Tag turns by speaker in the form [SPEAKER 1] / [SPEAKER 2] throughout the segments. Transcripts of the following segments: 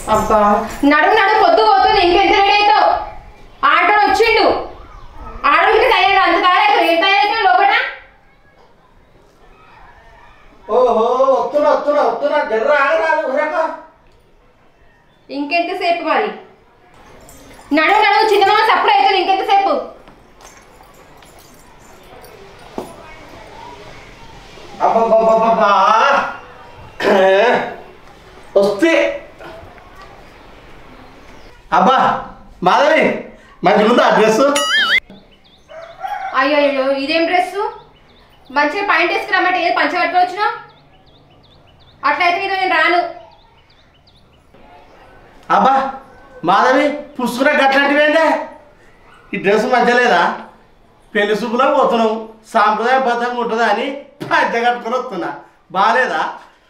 [SPEAKER 1] అబ్బా నడుము నడుము పొద్దు పోతుంది ఇంకెంత రెడీ అవుతావు ఆటో వచ్చిండు ఆడోకి తయారు అంత తయారు ఏం తయారు లోపల
[SPEAKER 2] ఓహో వస్తున్నా వస్తున్నా వస్తున్నా జర్ర ఆగరాదు ఊరక
[SPEAKER 1] ఇంకెంతసేపు మరి నడుము నడుము చిన్నమా సప్పుడు అవుతుంది ఇంకెంతసేపు
[SPEAKER 2] అబ్బబ్బబ్బబ్బా వస్తే అబ్బా మాధవి మంచిగా ఉందా డ్రెస్
[SPEAKER 1] అయ్యో అయ్యో ఇదేం డ్రెస్ మంచిగా పాయింట్ వేసుకురామంటే ఏది పంచ కట్టుకొని వచ్చినావు అట్లయితే ఇది నేను రాను
[SPEAKER 2] అబ్బా మాధవి పుస్తకం గట్లాంటివేందే ఈ డ్రెస్ మంచిలేదా పెళ్లి చూపులో పోతున్నాం సాంప్రదాయబద్ధంగా ఉంటుందా అని పంచ కట్టుకొని వస్తున్నా బాగాలేదా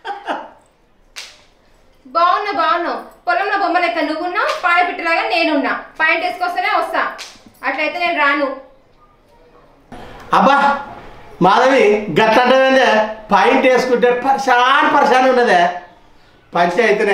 [SPEAKER 1] బాగున్నా బాగున్నావు పొలంలో బొమ్మ లెక్క నువ్వున్నావు పాడపిట్టలాగా నేనున్నా పాయింట్ వేసుకొస్తేనే వస్తా అట్లయితే నేను రాను
[SPEAKER 2] అబ్బా మాధవి గట్లంటే పాయింట్ వేసుకుంటే పరిశాన్ పరిశాన్ ఉన్నదే పంచి అయితేనే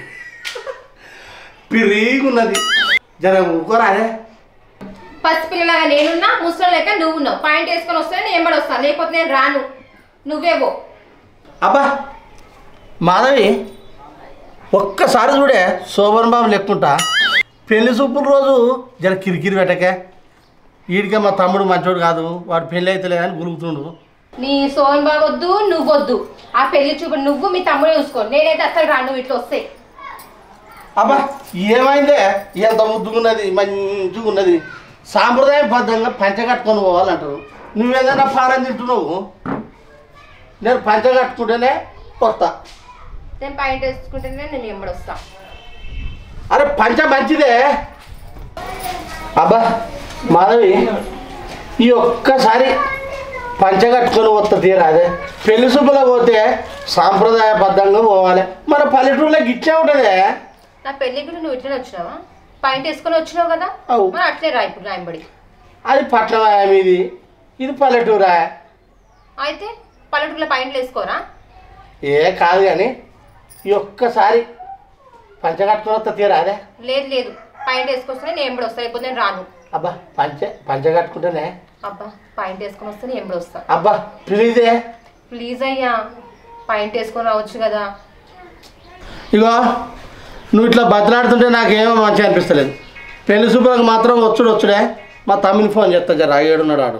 [SPEAKER 2] పిరిగున్నది జర ఊకోరాదే
[SPEAKER 1] పసిపిల్లలాగా నేనున్నా ముసలి లెక్క నువ్వున్నావు పాయింట్ వేసుకొని వస్తే నేను ఎంబడి వస్తాను లేకపోతే నేను రాను నువ్వేవో
[SPEAKER 2] అబ్బా మాధవి ఒక్కసారి చూడే శోభన్ బాబు లెక్కుంటా పెళ్లి చూపుల రోజు జర కిరికిరి పెట్టకే వీడికే మా తమ్ముడు మంచోడు కాదు వాడు పెళ్ళి అయితే అని గురుగుతుండు
[SPEAKER 1] నీ సోన్ బాగొద్దు నువ్వొద్దు ఆ పెళ్లి చూపు నువ్వు మీ తమ్ముడే చూసుకో నేనైతే అసలు రాను నువ్వు ఇట్లా వస్తే
[SPEAKER 2] అబ్బా ఏమైందే ఎంత ముద్దుగున్నది మంచిగా ఉన్నది సాంప్రదాయబద్ధంగా పంచ కట్టుకొని పోవాలంటారు నువ్వేదైనా పారం తింటున్నావు నేను పంచ కట్టుకుంటేనే వస్తా
[SPEAKER 1] నేను పాయింట్ వేసుకుంటేనే నేను ఎంబడి వస్తా
[SPEAKER 2] అరే పంచ మంచిదే అబ్బా మాధవి ఈ ఒక్కసారి పంచ కట్టుకొని వస్తా తీరా అదే పెళ్లి శుభ్రలో పోతే సాంప్రదాయబద్ధంగా పోవాలి మన పల్లెటూరులో గిట్లే ఉంటుందే
[SPEAKER 1] నా పెళ్లికి నువ్వు ఇట్లనే వచ్చినావా పాయింట్ వేసుకొని వచ్చినావు కదా
[SPEAKER 2] అవు.
[SPEAKER 1] మరి అట్లే రా ఇప్పుడు రాయంబడి
[SPEAKER 2] అది పట్టణం ఇది ఇది పల్లెటూరా
[SPEAKER 1] అయితే పల్లెటూరులో పాయింట్లు వేసుకోరా
[SPEAKER 2] ఏ కాదు కానీ ఈ ఒక్కసారి పంచ కట్టుకొని వస్తా తీరా అదే
[SPEAKER 1] లేదు లేదు పాయింట్ వేసుకొస్తే నేను ఎంబడి వస్తా లేకపోతే నేను రాను
[SPEAKER 2] అబ్బా పంచ పంచ కట్టుకుంటేనే
[SPEAKER 1] అబ్బా పాయింట్ వేసుకొని వస్తే నేను ఎంబడి వస్తా
[SPEAKER 2] అబ్బా ప్లీజే
[SPEAKER 1] ప్లీజ్ అయ్యా పాయింట్ వేసుకొని రావచ్చు కదా
[SPEAKER 2] ఇగో నువ్వు ఇట్లా బతలాడుతుంటే నాకేమో మంచిగా అనిపిస్తలేదు పెళ్లి శుభ్రకు మాత్రం వచ్చుడు వచ్చుడే మా తమ్మిని ఫోన్ చేస్తా జర ఏడున్నాడు ఆడు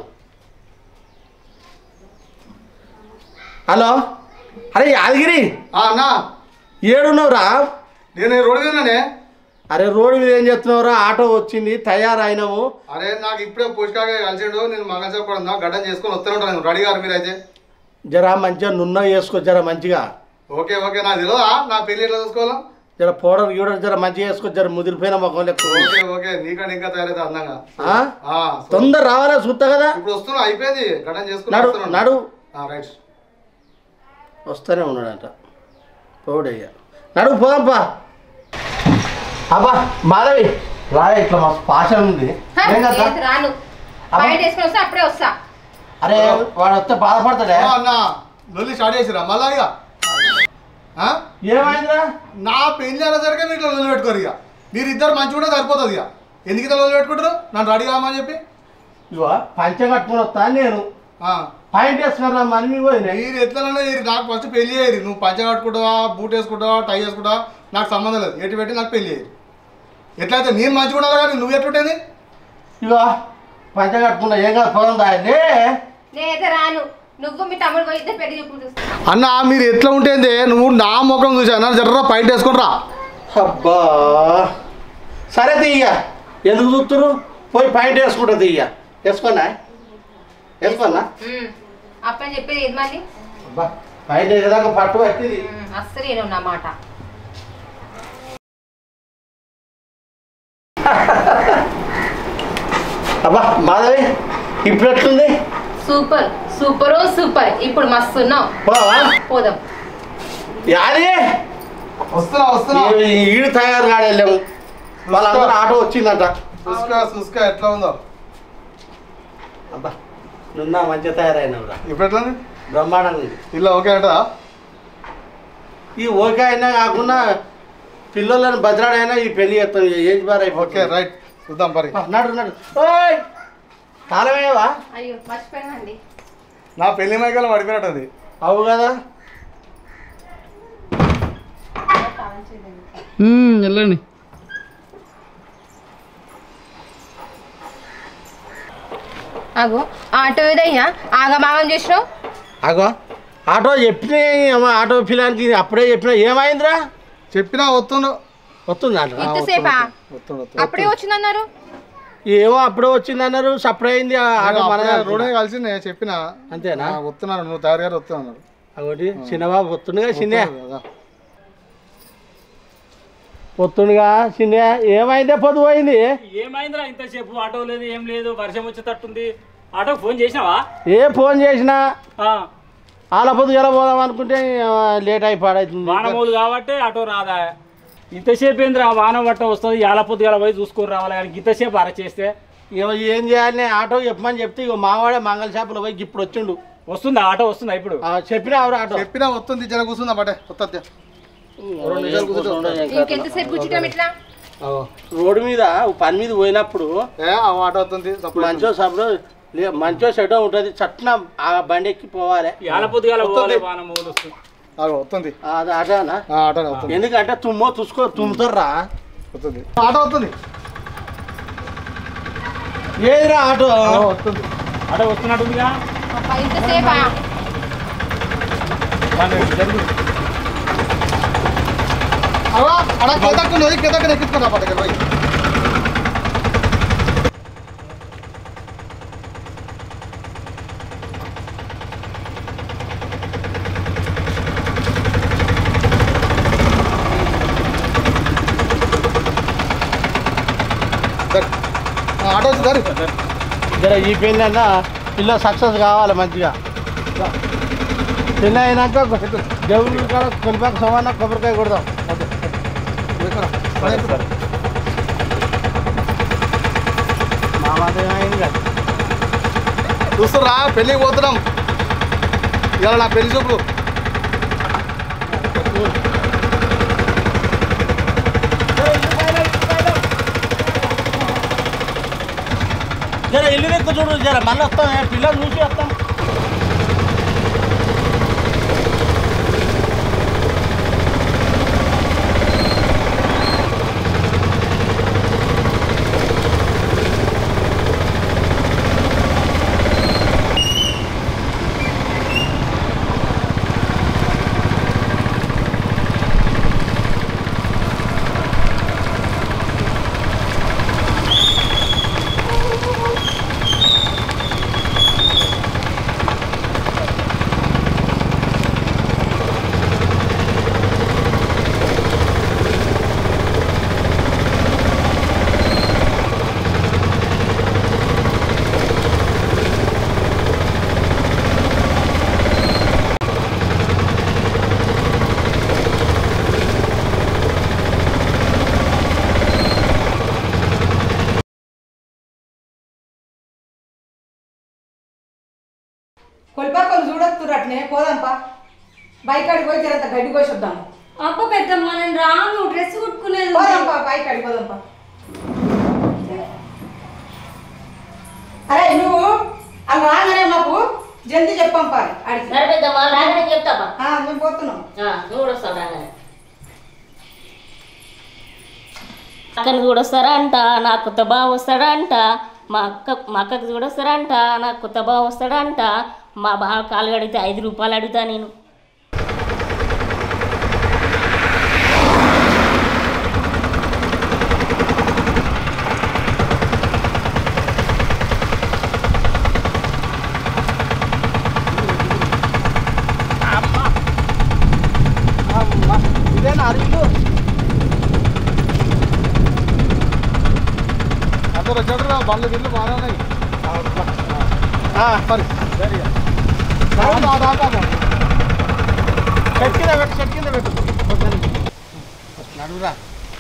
[SPEAKER 2] హలో అరే యాదగిరి
[SPEAKER 3] ఆ, అన్నా
[SPEAKER 2] ఏడున్నావురా
[SPEAKER 3] నేను రోడ్డు మీదనే
[SPEAKER 2] అరే రోడ్డు మీద ఏం చేస్తున్నావురా ఆటో వచ్చింది తయారైనాము
[SPEAKER 3] అరే నాకు ఇప్పుడే పుష్కాగా కలిసిండు నేను మంగళసపడున్నా గడ్డం చేసుకొని వస్తూనే ఉంటాను రెడీ గారు మీరైతే
[SPEAKER 2] జర మంచిగా నున్న వేసుకో జర మంచిగా
[SPEAKER 3] ఓకే ఓకే నాకు తెలియదా నా పెళ్లి ఎట్లా చూసుకోవాలా
[SPEAKER 2] జర పౌడర్ గీడర్ జర మంచిగా వేసుకో జర ముదిరిపోయిన ముఖం లెక్క
[SPEAKER 3] ఓకే ఓకే నీకంటే ఇంకా తయారైతే అందంగా
[SPEAKER 2] ఆ?
[SPEAKER 3] ఆ,
[SPEAKER 2] తొందర రావాలా చూస్తా కదా
[SPEAKER 3] ఇప్పుడు వస్తున్నా అయిపోయింది గడ్డం చేసుకుని
[SPEAKER 2] నడు
[SPEAKER 3] వస్తున్నాను.
[SPEAKER 2] నడు
[SPEAKER 3] ఆ, రైట్
[SPEAKER 2] వస్తూనే ఉన్నాడంట పౌడయ్య నడువు పోదాంపా అబ్బా మాధవి రా ఇట్లా మా పాషం ఉంది
[SPEAKER 1] హ,
[SPEAKER 2] ఏం కదా
[SPEAKER 1] లేదు, రాను
[SPEAKER 2] అబ్బా.
[SPEAKER 1] పాయింట్ వేసుకొని వస్తే అప్పుడే వస్తా
[SPEAKER 2] అరే వాడు వస్తే బాధపడతాడే
[SPEAKER 3] ఆ, అన్న లొల్లి స్టార్ట్ చేసిరా మళ్ళా ఇక ఆ?
[SPEAKER 2] ఏమైందిరా
[SPEAKER 3] నా పెళ్లి అనేసరికి మీరు ఇట్లా లొల్లి పెట్టుకోరు ఇక మీరు ఇద్దరు మంచిగా ఉంటే సరిపోతుంది ఇక ఎందుకు ఇట్లా లొల్లి పెట్టుకుంటారు నన్ను రెడీ కామని చెప్పి
[SPEAKER 2] ఇగో పంచ కట్టుకుని వస్తా నేను
[SPEAKER 3] ఆ.
[SPEAKER 2] పాయింట్ వేసుకున్నా మనీ మీ పోయినాయి
[SPEAKER 3] మీరు ఎట్లనన్నా చేయరు నాకు ఫస్ట్ పెళ్లి చేయరు నువ్వు పంచ కట్టుకుంటావా బూట్ వేసుకుంటావా టై వేసుకుంటావా నాకు సంబంధం లేదు ఎటు పెట్టి నాకు పెళ్లి చేయరు ఎట్లయితే నేను మంచిగా ఉండాలి కానీ నువ్వు ఎట్లుంటేది
[SPEAKER 2] ఇగో పంచ కట్టుకున్నా ఏం కాదు పోదాం దాన్ని
[SPEAKER 1] నేనైతే రాను నువ్వు మీ తమ్ముడు పోయి ఇద్దరు పెళ్లి చూపులు చూస్తా
[SPEAKER 3] అన్న మీరు ఎట్లా ఉంటేంది నువ్వు నా ముఖం చూసా జర్ర పైట వేసుకుని రా
[SPEAKER 2] అబ్బా సరే తీయ ఎందుకు చూస్తున్నారు పోయి పాయింట్ వేసుకుంటా తీయ వేసుకున్నా వేసుకున్నా
[SPEAKER 1] ఉమ్, అప్పని చెప్పేది ఏది మళ్ళీ
[SPEAKER 2] అబ్బా పాయింట్ వేసేదాకా పట్టు పట్టింది
[SPEAKER 1] ఉమ్, అస్సలు నేను నా మాట
[SPEAKER 2] అబ్బా మాధవి ఇప్పుడు ఎట్లుంది
[SPEAKER 1] సూపర్ సూపర్ సూపర్ ఇప్పుడు మస్తు ఉన్నావు
[SPEAKER 2] పోవా
[SPEAKER 1] పోదాం
[SPEAKER 2] యాది
[SPEAKER 3] వస్తున్నా వస్తున్నా
[SPEAKER 2] ఈ- ఈడు తయారు కాడ వెళ్ళాము వాళ్ళందరూ ఆటో వచ్చిందంట
[SPEAKER 3] చూసుకో చూసుకో ఎట్లా ఉందో
[SPEAKER 2] అబ్బా నున్నా మంచిగా తయారైనవురా
[SPEAKER 3] ఇప్పుడు ఎట్లా ఉంది
[SPEAKER 2] బ్రహ్మాండంగా ఉంది
[SPEAKER 3] ఇలా ఓకే అంటదా
[SPEAKER 2] ఈ ఓకే అయినా కాకుండా పిల్లలను భద్రాడైనా ఈ పెళ్లి చేస్తాం ఏజ్ బార్
[SPEAKER 3] ఓకే
[SPEAKER 2] అయిపోతుంది
[SPEAKER 3] రైట్ చూద్దాం పరి
[SPEAKER 2] నడు నడు ఓయ్ తాళమేవా
[SPEAKER 1] అయ్యో మర్చిపోయానండి
[SPEAKER 3] నా పెళ్లి మైకల్ పడిపోయినట్టు అది
[SPEAKER 2] అవు కదా
[SPEAKER 4] వెళ్ళండి
[SPEAKER 1] అగో ఆటో ఇదయ్యా ఆగమాగం చేసినావు
[SPEAKER 2] అగో ఆటో చెప్పిన ఆటో పిల్లానికి అప్పుడే చెప్పిన ఏమైందిరా
[SPEAKER 3] చెప్పినా వస్తుండు
[SPEAKER 2] వస్తుందా
[SPEAKER 1] ఇంతసేపా
[SPEAKER 3] వస్తుండు వస్తుండు.
[SPEAKER 1] అప్పుడే వచ్చిందన్నారు
[SPEAKER 2] ఏమో అప్పుడే వచ్చింది అన్నారు సప్లై అయింది ఆ ఆటో మన
[SPEAKER 3] అప్పుడే రోడే కలిసి నేను చెప్పిన
[SPEAKER 2] అంతేనా
[SPEAKER 3] ఆ, వస్తున్నాను నువ్వు తయారు గారు వస్తున్నాను
[SPEAKER 2] ఒకటి చిన్నబాబు వస్తుండగా చిన్న
[SPEAKER 3] కదా.
[SPEAKER 2] వస్తుండగా చిన్న ఏమైందే పొద్దు పోయింది
[SPEAKER 4] ఏమైందిరా ఇంతసేపు ఆటో లేదు ఏం లేదు వర్షం వచ్చేటట్టుంది ఆటోకి ఫోన్ చేసినావా
[SPEAKER 2] ఏ ఫోన్ చేసినా
[SPEAKER 4] ఆ,
[SPEAKER 2] ఆల పొద్దు ఎలా పోదాం అనుకుంటే ఆ, లేట్ అయి పాడవుతుంది
[SPEAKER 4] వానమూలు కాబట్టి ఆటో రాదా ఇంతసేపు ఏందిరా వాన పట్ట వస్తుంది యాల పొద్దుగాల పోయి చూసుకొని రావాలి కానీ ఇంతసేపు అర చేస్తే
[SPEAKER 2] ఇక ఏం చేయాలి ఆటో చెప్పమని చెప్తే ఇక మావాడే మంగళ షాపులో పోయి ఇప్పుడు వచ్చిండు
[SPEAKER 4] వస్తుందా ఆటో వస్తుందా ఇప్పుడు
[SPEAKER 2] ఆ, చెప్పినా ఎవరు ఆటో
[SPEAKER 3] చెప్పినా వస్తుంది జర కూర్చుందా బట్టే వస్తుంది రెండు నిమిషాలు కూర్చుంటే
[SPEAKER 1] ఇంకెంతసేపు కూర్చుంటాం ఇట్లా
[SPEAKER 2] అగో, రోడ్డు మీద ఓ పని మీద పోయినప్పుడు
[SPEAKER 3] ఏ ఆ మాట వస్తుంది సప్పుడు
[SPEAKER 2] మంచో సబ్లో లే మంచో సెటో ఉంటుంది చట్న ఆ బండి ఎక్కి పోవాలి
[SPEAKER 4] యాల పొద్దుగాల పోవాలి
[SPEAKER 3] వస్తుంది.
[SPEAKER 4] వానమూలు వస్తుంది
[SPEAKER 3] ఆగో, వస్తుంది
[SPEAKER 2] అది అటానా
[SPEAKER 3] ఆ, ఆటోనే వస్తుంది
[SPEAKER 2] ఎందుకంటే తుమ్మో తుసుకో తుమ్ముతారా
[SPEAKER 3] వస్తుంది ఆటో వస్తుంది
[SPEAKER 2] ఏదిరా ఆటో
[SPEAKER 3] ఆ, వస్తుంది
[SPEAKER 4] ఆటో వస్తున్నట్టుందిగా
[SPEAKER 1] అబ్బా, ఇంతసేపా
[SPEAKER 4] జరుగు.
[SPEAKER 3] అలా అలా కిందకున్నది కిందకి ఎక్కించుకున్నా పట్టకి పోయి సరే. ఆ, ఆటో వచ్చి సరే
[SPEAKER 2] జర ఈ పెళ్ళి అన్న పిల్ల సక్సెస్ కావాలి మంచిగా పెళ్ళి అయినాక దేవుడి కాడ కొలిపాక సమాన కొబ్బరికాయ కొడదాం మా మాట ఏమైంది కదా
[SPEAKER 3] చూస్తురా పెళ్ళికి పోతున్నాం ఇవాళ నా పెళ్లి చూపులు
[SPEAKER 2] జర ఇల్లు ఎక్కువ చూడు జర మళ్ళీ వస్తాం ఏ పిల్లలు చూసి వస్తాం
[SPEAKER 5] కొలిపాకలు చూడొత్తురు అట్నే పోదాంపా బైక్ అడిగి పోయి జరంత గడ్డి కోసి వద్దాం
[SPEAKER 6] అప్ప పెద్దమ్మ నేను రాను డ్రెస్ కుట్టుకునేది ఉంది.
[SPEAKER 5] పోదాంపా బైక్ అడిగి పోదాంపా అరే నువ్వు అలా రాగానే మాకు జల్దీ చెప్పంపా అడిగి
[SPEAKER 7] సరే పెద్దమ్మ రాగానే చెప్తాపా
[SPEAKER 5] ఆ, మేము పోతున్నాం
[SPEAKER 7] నువ్వు కూడా వస్తావు రాగానే అక్కని కూడా వస్తారా అంట నా కొత్త బావ వస్తాడా అంట మా అక్క మా అక్కకి కూడా వస్తారా అంట నా కొత్త బావ వస్తాడా అంట మా బావ కాలు అడిగితే ఐదు రూపాయలు అడుగుతా నేను
[SPEAKER 2] ఇదేనా అరిగిలు
[SPEAKER 3] అందరు వచ్చాడు రా బండ్లు గిడ్లు బాగానే ఉన్నాయి
[SPEAKER 2] మరి చెట్టు కింద పెట్టు చెట్టు కింద పెట్టు నడురా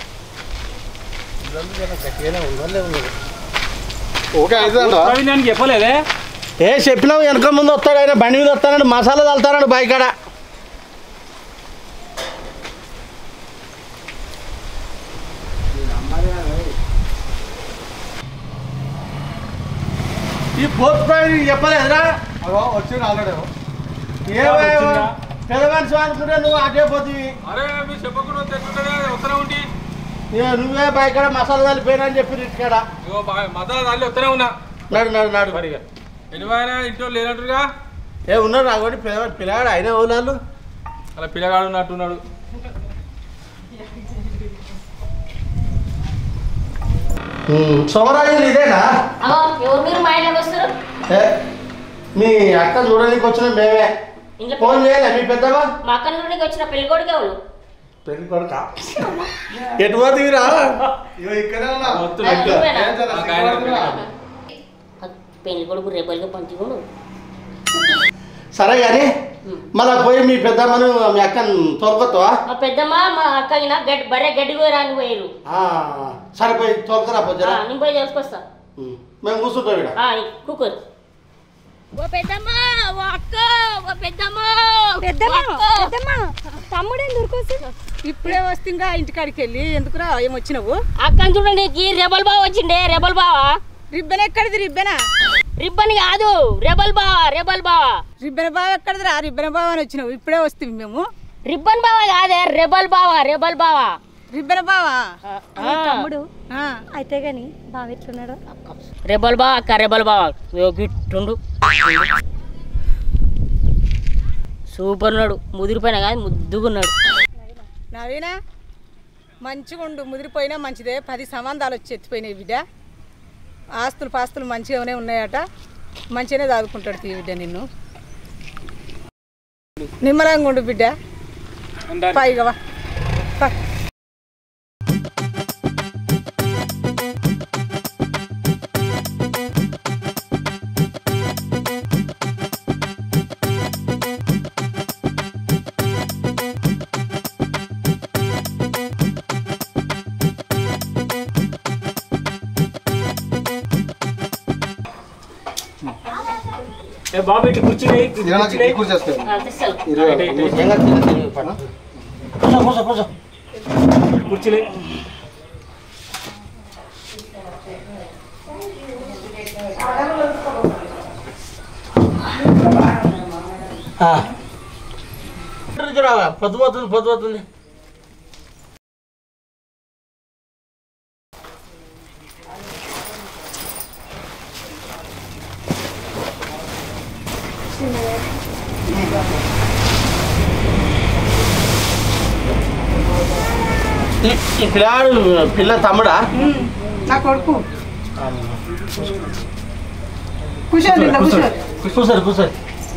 [SPEAKER 2] గట్టిగానే ఉందో ఉండదు
[SPEAKER 3] ఓకే అయితే అంట
[SPEAKER 4] ప్రవీణ్ దానికి చెప్పలేదే
[SPEAKER 2] ఏ చెప్పినావు వెనక ముందు వస్తాడు ఆయన బండి మీద వస్తాడు మసాలా చల్లుతాడు బైక్ కాడ ఈ పోతున్నాయి చెప్పలేదురా
[SPEAKER 3] అగో వచ్చిండు ఆల్రెడీ
[SPEAKER 2] ఏమో
[SPEAKER 4] వచ్చిందా?
[SPEAKER 2] పెద్ద మనిషి అనుకుంటే నువ్వు అటే పోతుంది
[SPEAKER 8] అరే మీరు చెప్పకుండా తెచ్చుకుంటే వస్తూనే ఉండి
[SPEAKER 2] నువ్వే బయట మసాలా కలిపోయినా అని చెప్పి ఇక్కడ
[SPEAKER 8] ఇగో మసాలా దాన్ని వస్తూనే ఉన్నా
[SPEAKER 2] నాడు నాడు నాడు
[SPEAKER 4] మరిగా
[SPEAKER 8] ఎటువైనా ఇంట్లో లేనట్టుగా
[SPEAKER 2] ఏ ఉన్నారు నాకు పిల్లవాడు పిల్లగాడు అయినా వాళ్ళు
[SPEAKER 8] అలా పిల్లగాడు ఉన్నట్టున్నాడు
[SPEAKER 2] సోమరాజు ఇదేనా
[SPEAKER 7] అగో ఎవరు మీరు మా ఇంట్లోకి వస్తారు
[SPEAKER 2] ఏ, మీ అక్క చూడడానికి వచ్చిన మేమే
[SPEAKER 7] ఇంకా
[SPEAKER 2] ఫోన్ చేయలే మీ పెద్దవా
[SPEAKER 7] మా అక్క నుండి వచ్చిన పెళ్లి కొడుకు ఎవరు
[SPEAKER 2] పెళ్లి కొడుక ఎటు పోతీవిరా
[SPEAKER 3] ఇగో ఇక్కడే ఉన్నా
[SPEAKER 8] వస్తున్నా.
[SPEAKER 7] అది నువ్వేనా?
[SPEAKER 3] ఏం చేద్దాం,
[SPEAKER 8] నాకు ఆయన
[SPEAKER 3] సిగ్గుపడుతున్నా?
[SPEAKER 7] పెళ్లి కొడుకు రేపలిగా పంచుకోడు
[SPEAKER 2] సరే కానీ మళ్ళా పోయి మీ పెద్దమ్మను మీ అక్కను తోలుకొస్తావా
[SPEAKER 7] మా పెద్దమ్మ మా అక్క అయినా గడ్డి బరే గడ్డి పోయరాని పోయారు
[SPEAKER 2] ఆ, సరే పోయి తోలుకరా పోజరా
[SPEAKER 7] నేను పోయి చేసుకొస్తా
[SPEAKER 2] మేము కూర్చుంటాం ఇక్కడ
[SPEAKER 7] కుక్కర్ ఓ పెద్దమ్మ ఓ అక్క ఓ పెద్దమ్మ
[SPEAKER 6] పెద్దమ్మ
[SPEAKER 7] ఓ అక్క.
[SPEAKER 6] పెద్దమ్మ తమ్ముడే దొరికొచ్చి
[SPEAKER 5] ఇప్పుడే వస్తుందిగా ఇంటికాడికి వెళ్ళి ఎందుకురా ఏమొచ్చినావు
[SPEAKER 7] అక్కని చూడండి రెబల్ బావ వచ్చిండే రెబల్ బావ
[SPEAKER 5] రిబ్బన్ ఎక్కడిది రిబ్బనా
[SPEAKER 7] రిబ్బన్ కాదు రెబల్ బావ రెబల్ బావ
[SPEAKER 5] రిబ్బన్ బావ ఎక్కడిదిరా రిబ్బన్ బావ అని వచ్చినావు ఇప్పుడే వస్తుంది మేము
[SPEAKER 7] రిబ్బన్ బావ కాదే రెబల్ బావ రెబల్ బావ
[SPEAKER 5] రిబ్బన్ బావా
[SPEAKER 6] తమ్ముడు
[SPEAKER 5] ఆ,
[SPEAKER 6] అయితే గాని బావ ఎట్లున్నాడు
[SPEAKER 7] రెబల్ బావ అక్క రెబల్ బావ ఇగో గిట్టుండు సూపర్ ఉన్నాడు ముదిరిపోయినా కానీ ముద్దుగున్నాడు
[SPEAKER 5] నవీనా మంచిగా ఉండు ముదిరిపోయినా మంచిదే పది సంబంధాలు వచ్చి ఎత్తిపోయినాయి బిడ్డ ఆస్తులు పాస్తులు మంచిగానే ఉన్నాయట మంచిగానే చదువుకుంటాడు తీ బిడ్డ నిన్ను నిమ్మలంగా ఉండు బిడ్డ పైగా వా. పా.
[SPEAKER 4] ఏ బాబు ఇటు కూర్చుని
[SPEAKER 3] ఇక నాకు ఈ కూర్చో చేసుకో.
[SPEAKER 2] ఏం కాదు, తిను, తిను, పట్టు. కూర్చో కూర్చో కూర్చో
[SPEAKER 4] కూర్చుని
[SPEAKER 2] ఆ. రావా, పొద్దు పోతుంది పొద్దు పోతుంది ఈ- ఈ పిల్లాడు పిల్ల తమ్ముడా
[SPEAKER 5] నా కొడుకు కూర్చోండి ఇలా కూర్చోండి
[SPEAKER 2] కూర్చోరు కూర్చోరు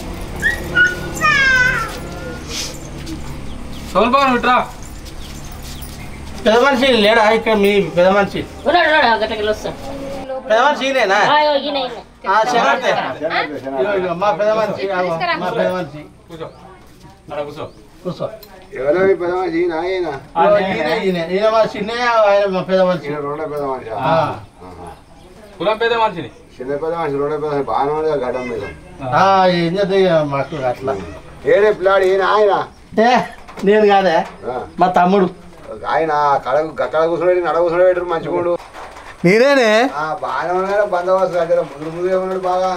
[SPEAKER 8] సోన్ బాబు విట్రా
[SPEAKER 2] పెద్ద మనిషి లేడా ఇక్కడ మీ పెద్ద మనిషి
[SPEAKER 7] ఉన్నాడు ఉన్నాడు గట్లకి వస్తాడు
[SPEAKER 2] పెద్ద మనిషి ఈయనేనా
[SPEAKER 7] ఆ, ఇగో ఈయన ఈయన
[SPEAKER 2] ఆ, శనార్థే. ఇగో, ఇగో, మా పెద్ద మనిషి ఆగో, మా పెద్ద మనిషి
[SPEAKER 8] కూర్చో అక్కడ కూర్చో
[SPEAKER 2] కూర్చో
[SPEAKER 9] ఎవరో ఈ పెద్ద మనిషి ఈయన ఈయన
[SPEAKER 2] ఇగో, ఈయన ఈయన ఈయన మా చిన్నయ్య ఆయన మా పెద్ద మనిషి
[SPEAKER 9] ఈయన రెండో పెద్ద మనిషి
[SPEAKER 2] ఆ.
[SPEAKER 8] కులం పేద మనిషిని
[SPEAKER 9] చిన్న పెద్ద మనిషి రెండో పెద్ద మనిషి బాగానే ఉండదు గడ్డం మీద
[SPEAKER 2] ఆ, ఏం చేద్దాం ఇక మాకు అట్లా
[SPEAKER 9] ఏడే పిల్లాడు ఈయన ఆయన
[SPEAKER 2] ఏ నేను కాదే
[SPEAKER 9] ఆ,
[SPEAKER 2] మా తమ్ముడు
[SPEAKER 9] ఆయన కడ గక్కడ కూర్చోబెట్టి నడ కూర్చోబెట్టారు మంచిగుండు
[SPEAKER 2] నేనేనే
[SPEAKER 9] ఆ, బాగానే ఉన్నాడు బందోబస్తు దగ్గర ముందు ముందు ఉన్నాడు బాగా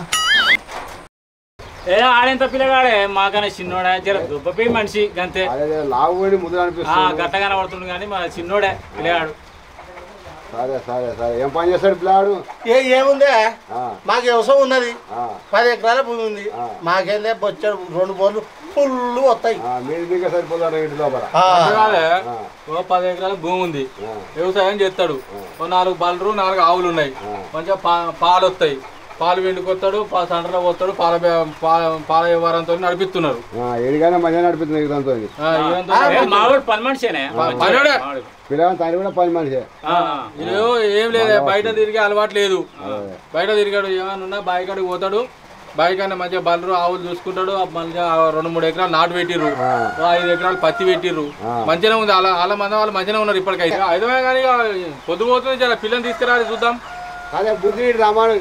[SPEAKER 4] ఏ ఆడెంత పిల్లగాడే మాకనే చిన్నోడే జర దుబ్బపై మనిషి గంతే
[SPEAKER 9] అదే లావు పడి ముద్దు
[SPEAKER 4] ఆ
[SPEAKER 9] అనిపిస్తుంది
[SPEAKER 4] గట్టగానే పడుతుంది కానీ మా చిన్నోడే పిల్లగాడు
[SPEAKER 9] సరే సరే సరే ఏం పని చేస్తాడు పిల్లాడు
[SPEAKER 2] ఏ ఏముందే
[SPEAKER 9] ఆ,
[SPEAKER 2] మాకు వ్యవసాయం ఉన్నది
[SPEAKER 9] ఆ,
[SPEAKER 2] పది ఎకరాల భూమి ఉంది
[SPEAKER 9] ఆ.
[SPEAKER 2] మాకేందే బొచ్చాడు రెండు బోర్లు ఫుల్ వస్తాయి
[SPEAKER 9] ఆ, మీరు మీకే సరిపోతారు ఇంటి లోపల
[SPEAKER 2] ఆ.
[SPEAKER 8] కాదే
[SPEAKER 9] ఆ,
[SPEAKER 8] ఓ పది ఎకరాల భూమి ఉంది
[SPEAKER 9] ఆ.
[SPEAKER 8] వ్యవసాయం చేస్తాడు ఓ నాలుగు బలరు నాలుగు ఆవులు ఉన్నాయి
[SPEAKER 9] ఆ.
[SPEAKER 8] మంచిగా పా- పాలు వస్తాయి పాలు వెండుకొస్తాడు పా సంటలో పోతాడు పాల వ్య- పా- పాల వ్యవహారంతో నడిపిస్తున్నారు
[SPEAKER 9] ఆ, ఏడిగానే మంచిగా నడిపిస్తుంది ఇదంతా
[SPEAKER 8] ఆ, ఇదంతా
[SPEAKER 4] ఏ, మావాడు పని మనిషేనే
[SPEAKER 8] పనివాడే.
[SPEAKER 4] మావాడు.
[SPEAKER 9] పిల్లగాని తను కూడా పని మనిషి
[SPEAKER 4] ఆ,
[SPEAKER 8] ఇది ఏం లేదు బయట తిరిగే అలవాటు లేదు బయట తిరిగాడు ఏమైనా ఉన్నా బావి కాడికి పోతాడు బావి కన్నా మంచిగా బలరు ఆవులు చూసుకుంటాడు ఆ మంచిగా ఆ రెండు మూడు ఎకరాలు నాటు పెట్టిర్రు ఓ ఐదు ఎకరాలు పత్తి పెట్టిర్రు మంచిగా ఉంది అలా అలా మంది వాళ్ళు మంచిగా ఉన్నారు ఇప్పటికైతే ఐదమే కానీ ఇక పొద్దు పోతుంది జర పిల్లని తీసుకురాలి చూద్దాం
[SPEAKER 9] అదే బుద్ధి రామాడు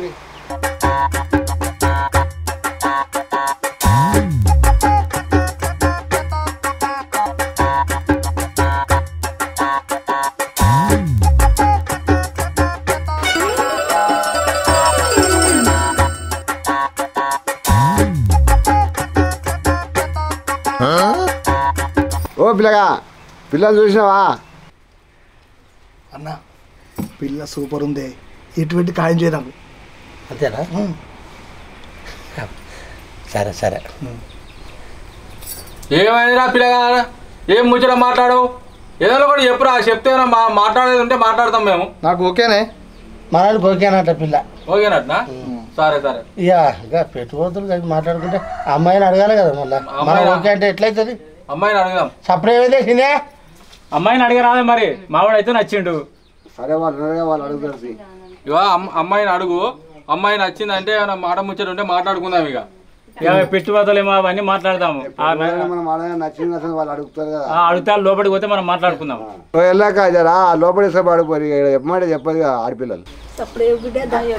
[SPEAKER 9] పిల్లగా పిల్లలు చూసినావా
[SPEAKER 3] అన్న పిల్ల సూపర్ ఉంది ఎటువంటి ఖాయం చేయదాం
[SPEAKER 2] అంతేనా సరే సరే
[SPEAKER 8] ఏమైందిరా పిల్లగా ఏం ముచ్చట మాట్లాడవు ఏదో ఒకటి చెప్పురా చెప్తే మా మాట్లాడేది ఉంటే మాట్లాడతాం మేము
[SPEAKER 3] నాకు ఓకేనే
[SPEAKER 2] మనల్ని పోకేనట పిల్ల
[SPEAKER 8] ఓకేనట్నా సరే సరే
[SPEAKER 2] ఇక ఇక పెట్టుబడులు కలిసి మాట్లాడుకుంటే అమ్మాయిని అడగాలి కదా మళ్ళీ మనం
[SPEAKER 8] అమ్మాయినా?
[SPEAKER 2] ఓకే అంటే ఎట్లయితుంది
[SPEAKER 8] అమ్మాయిని అడుగుదాం
[SPEAKER 2] సపరేట్ ఏమైంది సినే
[SPEAKER 4] అమ్మాయిని అడిగరాదే మరి మావాడైతే నచ్చిండు
[SPEAKER 9] సరే వాళ్ళు ఉన్నారుగా, వాళ్ళు అడుగుతారు తీ.
[SPEAKER 8] ఇక అమ్- అమ్మాయిని అడుగు అమ్మాయి నచ్చిందంటే ఏమైనా మాట ముచ్చట ఉంటే మాట్లాడుకుందాం ఇక
[SPEAKER 4] ఇక పెట్టుబడులేమో అవన్నీ మాట్లాడదాము ఆ న-
[SPEAKER 9] మనం అడగా నచ్చింది అసలు వాళ్ళు అడుగుతారు కదా
[SPEAKER 4] ఆ అడిగితే లోపలికి పోతే మనం మాట్లాడుకుందాం
[SPEAKER 9] ఓ వెళ్ళాక జరా లోపలి ఇస్తే పడిపోయి ఇక్కడ చెప్పమంటే చెప్పదు కదా ఆడపిల్లలు
[SPEAKER 5] అప్పుడే బిడ్డ దాని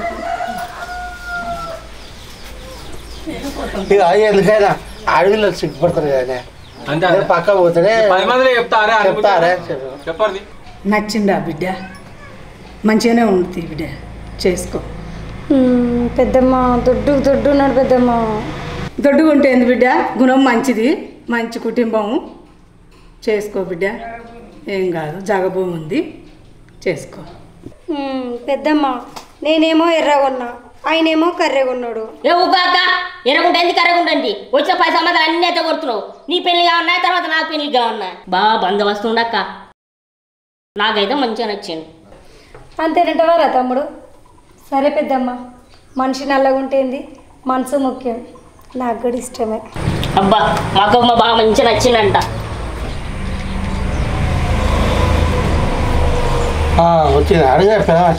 [SPEAKER 2] ఇక ఎందుకైనా అడవిలో సిగ్గుపడతారు కదా
[SPEAKER 8] అంతే
[SPEAKER 2] అదే పక్క పోతాడే
[SPEAKER 8] పది మందిలో చెప్తారే అన్ని
[SPEAKER 2] చెప్తారే
[SPEAKER 8] ముచ్చట్లు. చెప్పండి
[SPEAKER 5] నచ్చిందా బిడ్డ మంచిగానే ఉంటుంది బిడ్డ చేసుకో
[SPEAKER 6] మ్మ్, పెద్దమ్మ దొడ్డు దొడ్డు ఉన్నాడు పెద్దమ్మ
[SPEAKER 5] దొడ్డుగా ఉంటే ఏంది బిడ్డ గుణం మంచిది మంచి కుటుంబం చేసుకో బిడ్డ ఏం కాదు జగభూమి ఉంది చేసుకో
[SPEAKER 6] మ్మ్, పెద్దమ్మ నేనేమో ఎర్రగొన్నా ఆయనేమో కర్రెగొన్నాడు
[SPEAKER 7] ఏ ఊగాక ఎరగుంటే ఎందుకు ఎరగుండండి వచ్చిన పది సంవత్సరాలు అన్ని అయితే కొడుతున్నావు నీ పెళ్లిగా ఉన్నాయి తర్వాత నాకు పెళ్లిగా ఉన్నాయి బాగా బందోబస్తు ఉండక్క నాకైతే మంచిగా నచ్చింది
[SPEAKER 6] అంతేనంటవారా తమ్ముడు సరే పెద్దమ్మ మనిషి నల్లగుంటేంది మనసు ముఖ్యం నాకు కూడా ఇష్టమే
[SPEAKER 7] అబ్బా మాకు మా బాగా మంచిగా నచ్చిందంట
[SPEAKER 2] ఆ, వచ్చింది అడిగా పెదమాట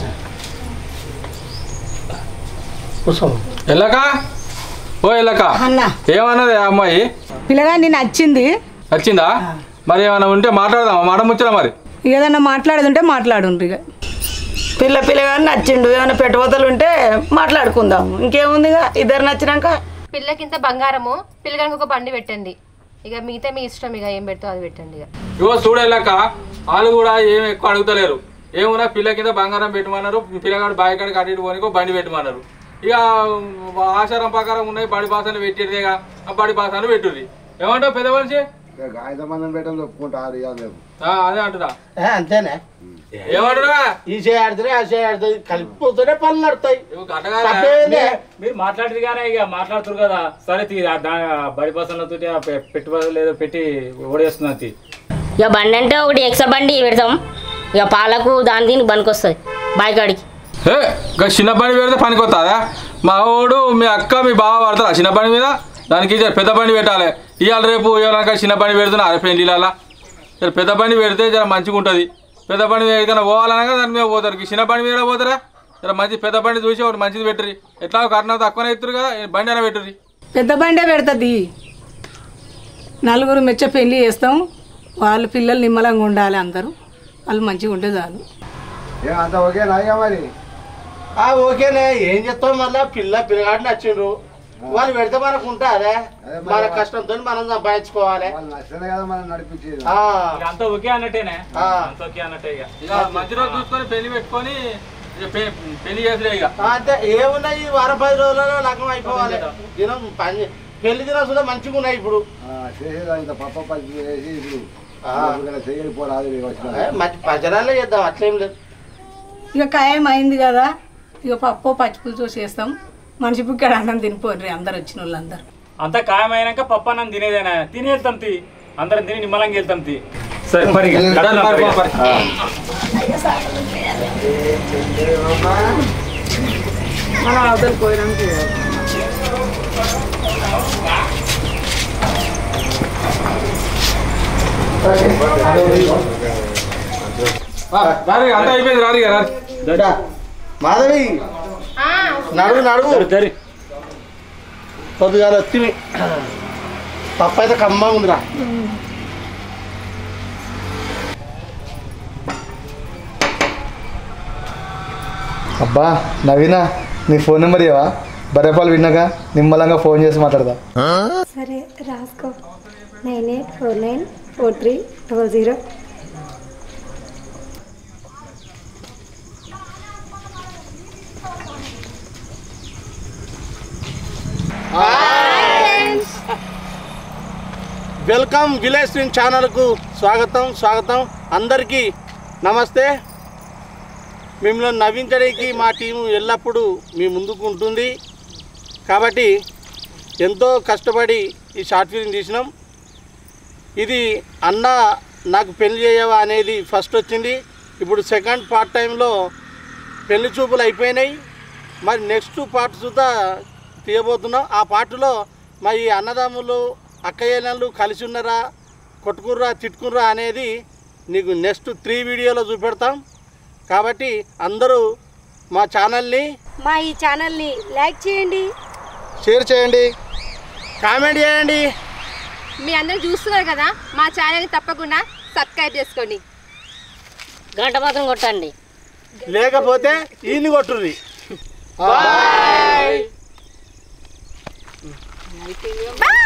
[SPEAKER 2] కూర్చో
[SPEAKER 8] ఎల్లక ఓ ఎల్లక
[SPEAKER 5] అన్న
[SPEAKER 8] ఏమన్నది ఆ అమ్మాయి
[SPEAKER 5] పిల్లగా నేను నచ్చింది
[SPEAKER 8] వచ్చిందా మరి ఏమైనా ఉంటే మాట్లాడదాం మాట ముచ్చట మరి
[SPEAKER 5] ఏదన్నా మాట్లాడేది ఉంటే మాట్లాడుండ్రు ఇక పిల్ల పిల్లగా నచ్చిండు ఏమైనా పెట్టుబోతలు ఉంటే మాట్లాడుకుందాం ఇంకేముంది ఇక ఇద్దరు నచ్చినాక
[SPEAKER 1] పిల్లకింత బంగారము పిల్లగానికి ఒక బండి పెట్టండి ఇక మిగతా మీ ఇష్టం ఇక ఏం పెడతావు అది పెట్టండి ఇక
[SPEAKER 8] ఇగో చూడేళ్ళక వాళ్ళు కూడా ఏం ఎక్కువ అడుగుతలేరు ఏమున్నా పిల్ల కింద బంగారం పెట్టమన్నారు పిల్లగాడు బావి కాడికి అటు ఇటు పోనీకో బండి పెట్టమన్నారు ఇక ఆచారం ప్రకారం ఉన్నాయి బడి బాసాలు పెట్టేదేగా ఆ బడి బాసాలు పెట్టుర్రి ఏమంటావు పెద్ద మనిషి
[SPEAKER 9] ఇక గాయత మందం పెట్టడం ఒప్పుకుంటారు ఇక రేపు
[SPEAKER 8] ఆ, అదే అంటున్నా
[SPEAKER 2] ఏ, అంతేనే
[SPEAKER 8] ఏమంటున్నా
[SPEAKER 2] ఈ చేయి ఆడుతుంది ఆ చేయి ఆడుతుంది కలిపిపోతూనే పనులు నడుతాయి
[SPEAKER 8] ఇవి గట్టగా
[SPEAKER 2] తప్పేంది?
[SPEAKER 4] మీరు మాట్లాడరు కానీ ఇక మాట్లాడుతారు కదా సరే తీ ఆ దా- బడి బస్సులతో పెట్టుబడులు ఏదో పెట్టి ఓడేస్తున్నది తీ.
[SPEAKER 7] ఇక బండి అంటే ఒకటి ఎక్స్ట్రా బండి పెడతాం ఇక పాలకు దాని దీనికి బండికి వస్తుంది బాయికాడికి
[SPEAKER 8] ఏ ఇంకా చిన్న బండి పెడితే పనికి వస్తుందా మా వాడు మీ అక్క మీ బావ పడతారా చిన్న బండి మీద దానికి జర పెద్ద బండి పెట్టాలి ఇవాళ రేపు ఇవాళ చిన్న బండి పెడుతున్నా అరే పెళ్ళిళ్ళ జర పెద్ద బండి పెడితే జర మంచిగా ఉంటుంది పెద్ద బండి మీద ఎక్కడికైనా పోవాలనగా దాని మీద పోతారు ఈ చిన్న బండి మీద పోతారా జర మంచి పెద్ద బండి చూసి ఒకటి మంచిది పెట్టుర్రి ఎట్లా కట్నం తక్కువనే ఎత్తురు కదా ఈ బండి అయినా పెట్టుర్రి
[SPEAKER 5] పెద్ద బండే పెడుతుంది నలుగురు మెచ్చ పెళ్లి చేస్తాం వాళ్ళు పిల్లలు నిమ్మలంగా ఉండాలి అందరూ వాళ్ళు మంచిగా ఉంటే చాలు
[SPEAKER 9] ఏ అంత ఓకేనా ఇక మరి
[SPEAKER 2] ఆ ఓకేనే ఏం చెప్తాం మళ్ళా పిల్ల పిల్లగాడు నచ్చిండ్రు వాళ్ళు పెడితే మనకు ఉంటుందే
[SPEAKER 9] అదే మరి
[SPEAKER 2] మన కష్టంతో మనం సంపాదించుకోవాలి
[SPEAKER 9] వాళ్ళు నచ్చితే కదా మనం నడిపించేది
[SPEAKER 2] ఆ,
[SPEAKER 4] ఇక అంతా ఓకే అన్నట్టేనే
[SPEAKER 2] ఆ.
[SPEAKER 4] అంత ఓకే అన్నట్టే ఇక
[SPEAKER 8] ఇక మంచి రోజు చూసుకొని పెళ్లి పెట్టుకొని ఇక పె- పెళ్లి చేసిరే ఇక
[SPEAKER 2] ఆ, అంటే ఏమున్నాయి ఈ వారం పది రోజులలో లగ్నం అయిపోవాలి దినం పని పెళ్లి దినం కూడా మంచిగా ఉన్నాయి ఇప్పుడు
[SPEAKER 9] చేసేదా ఇంత పప్ప పచ్చి చేసి ఇప్పుడు
[SPEAKER 2] ఆ.
[SPEAKER 9] చేయడి పోరాదు
[SPEAKER 2] ఏ,
[SPEAKER 9] వచ్చిన
[SPEAKER 2] మంచి పంచనాలే చేద్దాం అట్లేం లేదు
[SPEAKER 5] ఇక ఖాయం అయింది కదా ఇక పప్పు పచ్చిపులుసు చేస్తాం మనిషి బుక్కడ అన్నం తినిపోర్రి అందరు వచ్చిన వాళ్ళందరూ
[SPEAKER 4] అంతా ఖాయమైనాక పప్పు అన్నం తినేదేనా తిని వెళ్తాం తీ అందరం తిని నిమ్మలంగా వెళ్తాం తీ సరే మరి ఇక.
[SPEAKER 8] మరి, మరి, మరి.
[SPEAKER 5] మనం అవతల పోయినాక
[SPEAKER 8] ఆ, రారి అంతా అయిపోయింది రారి ఇక, రారి
[SPEAKER 2] దొడ్డా మాధవి నడువు నడువు
[SPEAKER 4] సరే, సరే
[SPEAKER 2] కొద్దిగా వచ్చింది పప్పు అయితే కమ్మగా ఉందిరా
[SPEAKER 3] అబ్బా నవీనా నీ ఫోన్ నెంబర్ ఇవ్వా బర్రెపాలు విన్నాక నిమ్మలంగా ఫోన్ చేసి మాట్లాడదా
[SPEAKER 6] సరే రాసుకో nine eight four nine four three double zero
[SPEAKER 2] welcome village stream ఛానల్కు స్వాగతం స్వాగతం అందరికీ నమస్తే మిమ్మల్ని నవ్వించడానికి మా టీం ఎల్లప్పుడూ మీ ముందుకు ఉంటుంది కాబట్టి ఎంతో కష్టపడి ఈ షార్ట్ ఫిల్మ్ తీసినాం ఇది అన్న నాకు పెళ్లి చేయవా అనేది ఫస్ట్ వచ్చింది ఇప్పుడు సెకండ్ పార్ట్ టైంలో పెళ్లి చూపులు అయిపోయినాయి మరి నెక్స్ట్ పార్ట్ సుద్ధా తీయబోతున్నాం ఆ పార్టులో మరి ఈ అన్నదమ్ములు అక్కయ్యలు కలిసి ఉన్నారా కొట్టుకుర్రా తిట్టుకుర్రా అనేది నీకు నెక్స్ట్ త్రీ వీడియోలో చూపెడతాం కాబట్టి అందరూ మా ఛానల్ని
[SPEAKER 6] మా ఈ ఛానల్ని లైక్ చేయండి
[SPEAKER 3] షేర్ చేయండి
[SPEAKER 2] కామెంట్ చేయండి
[SPEAKER 1] మీ అందరూ చూస్తున్నారు కదా మా ఛానల్ని తప్పకుండా సబ్స్క్రైబ్ చేసుకోండి
[SPEAKER 7] గంట మాత్రం కొట్టండి
[SPEAKER 2] లేకపోతే ఈయన్ని కొట్టుర్రి
[SPEAKER 3] బాయ్
[SPEAKER 1] బాయ్